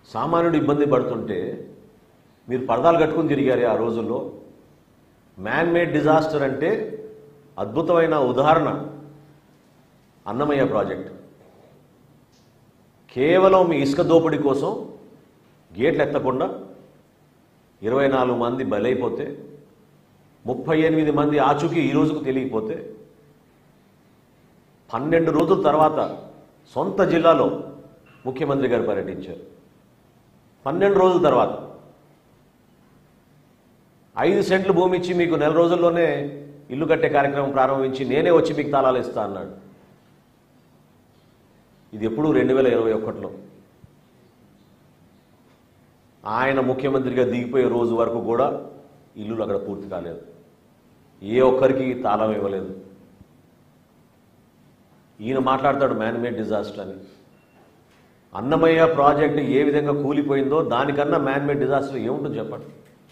సామాన్యుడు ఇబ్బంది పడుతుంటే మీరు పరదాలు కట్టుకుని తిరిగారు ఆ రోజుల్లో మ్యాన్ మేడ్ డిజాస్టర్ అంటే అద్భుతమైన ఉదాహరణ అన్నమయ్య ప్రాజెక్ట్ కేవలం మీ ఇసుక దోపిడీ కోసం గేట్లు ఎత్తకుండా ఇరవై నాలుగు మంది బలైపోతే ముప్పై ఎనిమిది మంది ఆచూకీ ఈ రోజుకు తెలియకపోతే పన్నెండు రోజుల తర్వాత సొంత జిల్లాలో ముఖ్యమంత్రి గారు పర్యటించారు పన్నెండు రోజుల తర్వాత ఐదు సెంట్లు భూమి ఇచ్చి మీకు నెల రోజుల్లోనే ఇల్లు కట్టే కార్యక్రమం ప్రారంభించి నేనే వచ్చి మీకు తాళాలు ఇస్తా అన్నాడు ఇది ఎప్పుడు రెండు వేల ఇరవై ఒకటిలో ఆయన ముఖ్యమంత్రిగా దిగిపోయే రోజు వరకు కూడా ఇల్లులు అక్కడ పూర్తి కాలేదు ఏ ఒక్కరికి తాళం ఇవ్వలేదు ఈయన మాట్లాడతాడు మ్యాన్మేడ్ డిజాస్టర్ అని అన్నమయ్య ప్రాజెక్టు ఏ విధంగా కూలిపోయిందో దానికన్నా మ్యాన్మేడ్ డిజాస్టర్ ఏముంటుందో చెప్పండి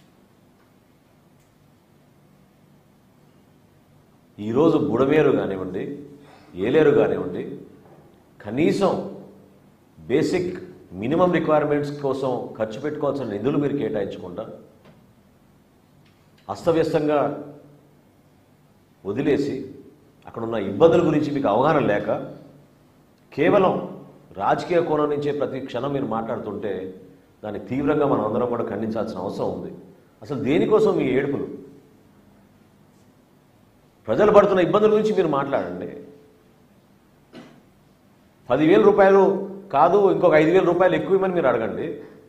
ఈరోజు బుడమేరు కానివ్వండి ఏలేరు కానివ్వండి కనీసం బేసిక్ మినిమం రిక్వైర్మెంట్స్ కోసం ఖర్చు పెట్టుకోవాల్సిన నిధులు మీరు కేటాయించకుండా అస్తవ్యస్తంగా వదిలేసి అక్కడ ఉన్న ఇబ్బందుల గురించి మీకు అవగాహన లేక కేవలం రాజకీయ కోణం నుంచే ప్రతి క్షణం మీరు మాట్లాడుతుంటే దాన్ని తీవ్రంగా మనం అందరం కూడా ఖండించాల్సిన అవసరం ఉంది అసలు దేనికోసం మీ ఏడుపులు ప్రజలు పడుతున్న ఇబ్బందుల గురించి మీరు మాట్లాడండి పదివేల రూపాయలు కాదు ఇంకొక ఐదు వేల రూపాయలు ఎక్కువ ఇవ్వమని మీరు అడగండి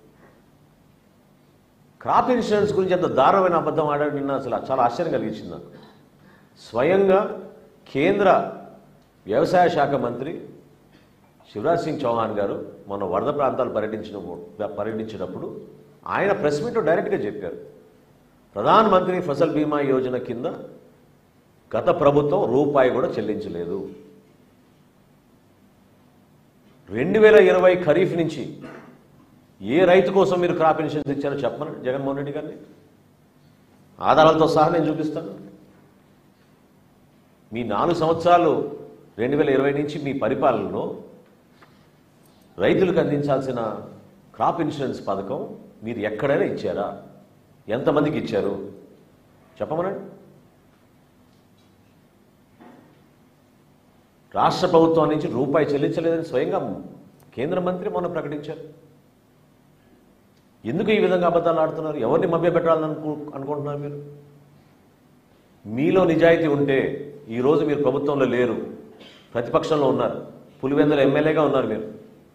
క్రాప్ ఇన్సూరెన్స్ గురించి ఎంత దారుణమైన అబద్ధం ఆడాడు నిన్న అసలు చాలా ఆశ్చర్యం కలిగించింది నాకు స్వయంగా కేంద్ర వ్యవసాయ శాఖ మంత్రి శివరాజ్ సింగ్ చౌహాన్ గారు మన వరద ప్రాంతాలు పర్యటించిన పర్యటించినప్పుడు ఆయన ప్రెస్ మీట్లో డైరెక్ట్గా చెప్పారు ప్రధాన మంత్రి ఫసల్ బీమా యోజన కింద గత ప్రభుత్వం రూపాయి కూడా చెల్లించలేదు రెండు వేల ఇరవై ఖరీఫ్ నుంచి ఏ రైతు కోసం మీరు క్రాప్ ఇన్సూరెన్స్ ఇచ్చారో చెప్పమని జగన్మోహన్ రెడ్డి గారిని ఆధారాలతో సహా నేను చూపిస్తాను మీ నాలుగు సంవత్సరాలు రెండు వేల ఇరవై నుంచి మీ పరిపాలనలో రైతులకు అందించాల్సిన క్రాప్ ఇన్సూరెన్స్ పథకం మీరు ఎక్కడైనా ఇచ్చారా ఎంతమందికి ఇచ్చారు చెప్పమనండి రాష్ట్ర ప్రభుత్వం నుంచి రూపాయి చెల్లించలేదని స్వయంగా కేంద్ర మంత్రి మొన్న ప్రకటించారు ఎందుకు ఈ విధంగా అబద్ధాలు ఆడుతున్నారు ఎవరిని మభ్యపెట్టాలని అనుకు అనుకుంటున్నారు మీరు మీలో నిజాయితీ ఉంటే ఈరోజు మీరు ప్రభుత్వంలో లేరు ప్రతిపక్షంలో ఉన్నారు పులివెందుల ఎమ్మెల్యేగా ఉన్నారు మీరు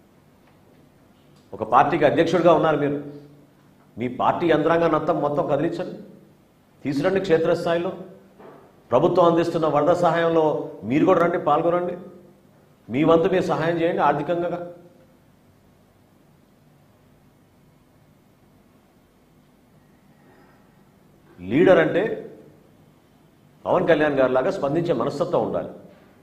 ఒక పార్టీకి అధ్యక్షుడిగా ఉన్నారు మీరు మీ పార్టీ యంత్రాంగాన్ని అంతా మొత్తం కదిలించండి తీసురండి క్షేత్రస్థాయిలో ప్రభుత్వం అందిస్తున్న వరద సహాయంలో మీరు కూడా రండి పాల్గొనండి మీ వంతు మీరు సహాయం చేయండి ఆర్థికంగా లీడర్ అంటే పవన్ కళ్యాణ్ గారి లాగా స్పందించే మనస్తత్వం ఉండాలి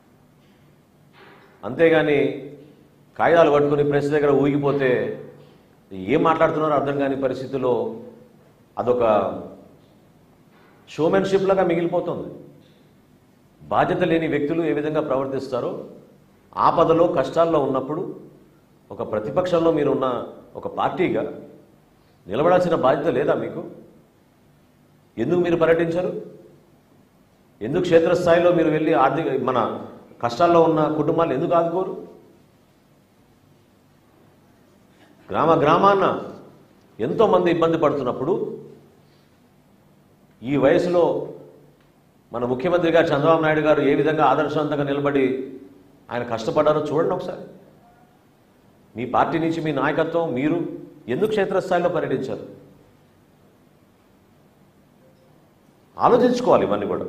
అంతేగాని కాగితాలు పట్టుకుని ప్రెస్ దగ్గర ఊగిపోతే ఏం మాట్లాడుతున్నారో అర్థం కాని పరిస్థితిలో అదొక షోమెన్షిప్ లాగా మిగిలిపోతుంది బాధ్యత లేని వ్యక్తులు ఏ విధంగా ప్రవర్తిస్తారో ఆపదలో కష్టాల్లో ఉన్నప్పుడు ఒక ప్రతిపక్షంలో మీరు ఉన్న ఒక పార్టీగా నిలబడాల్సిన బాధ్యత లేదా మీకు ఎందుకు మీరు పర్యటించరు ఎందుకు క్షేత్రస్థాయిలో మీరు వెళ్ళి ఆర్థిక మన కష్టాల్లో ఉన్న కుటుంబాలు ఎందుకు ఆదుకోరు గ్రామ గ్రామాన ఎంతోమంది ఇబ్బంది పడుతున్నప్పుడు ఈ వయసులో మన ముఖ్యమంత్రి గారు చంద్రబాబు నాయుడు గారు ఏ విధంగా ఆదర్శవంతంగా నిలబడి ఆయన కష్టపడ్డారో చూడండి ఒకసారి మీ పార్టీ నుంచి మీ నాయకత్వం మీరు ఎందుకు క్షేత్రస్థాయిలో పర్యటించారు ఆలోచించుకోవాలి ఇవన్నీ కూడా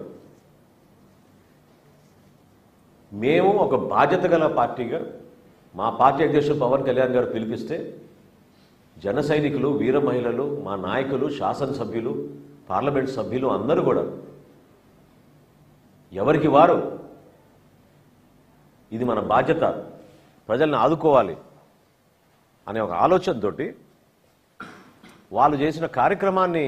మేము ఒక బాధ్యత గల పార్టీగా మా పార్టీ అధ్యక్షుడు పవన్ కళ్యాణ్ గారు పిలిపిస్తే జన సైనికులు వీర మహిళలు మా నాయకులు శాసనసభ్యులు పార్లమెంట్ సభ్యులు అందరూ కూడా ఎవరికి వారు ఇది మన బాధ్యత ప్రజల్ని ఆదుకోవాలి అనే ఒక ఆలోచనతోటి వాళ్ళు చేసిన కార్యక్రమాన్ని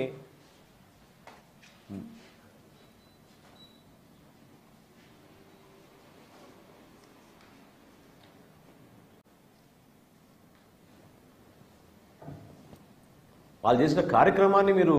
వాళ్ళు చేసిన కార్యక్రమాన్ని మీరు